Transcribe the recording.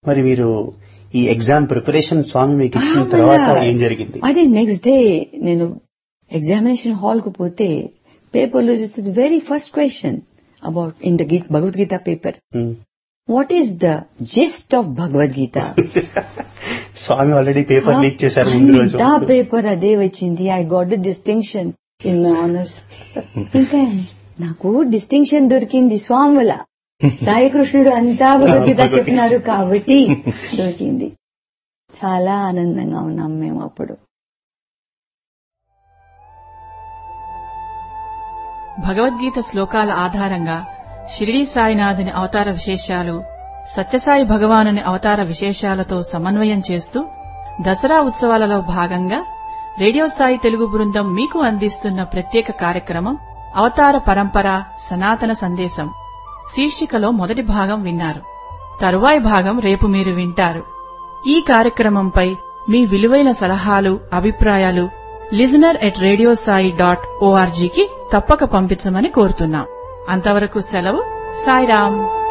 మరి మీరు ఈ ఎగ్జామ్ ప్రిపరేషన్ స్వామి మీకు ఇచ్చిన ఆ, తర్వాత మళ్ళా ఏం జరిగింది అదే నెక్స్ట్ డే నేను ఎగ్జామినేషన్ హాల్ కు పోతే పేపర్ లో చూస్తే very first question about in the Bhagavad Gita paper um. What is the gist of Bhagavad Gita స్వామి ఆల్రెడీ పేపర్ లీక్ చేశారు ముందు రోజు ఆ పేపర్ అదే వచ్చింది I got the distinction in my honours ఇంకా నాకు డిస్టింక్షన్ దొరికింది స్వామి వల్ల సాయి కృష్ణుడు అంతా భగవద్గీత చెప్పినారు కాబట్టి దొరికింది చాలా ఆనందంగా ఉన్నాం మేము అప్పుడు భగవద్గీత శ్లోకాల ఆధారంగా షిరిడీ సాయినాథుని అవతార విశేషాలు సత్యసాయి భగవానుని అవతార విశేషాలతో సమన్వయం చేస్తూ దసరా ఉత్సవాలలో భాగంగా రేడియో సాయి తెలుగు బృందం మీకు అందిస్తున్న ప్రత్యేక కార్యక్రమం అవతార పరంపర సనాతన సందేశం శీర్షికలో మొదటి భాగం విన్నారు తరువాయి భాగం రేపు మీరు వింటారు ఈ కార్యక్రమంపై మీ విలువైన సలహాలు అభిప్రాయాలు లిజనర్ ఎట్ రేడియోసాయి డాట్ ఓఆర్జీకి తప్పక పంపించమని కోరుతున్నాం అంతవరకు సెలవు సాయిరాం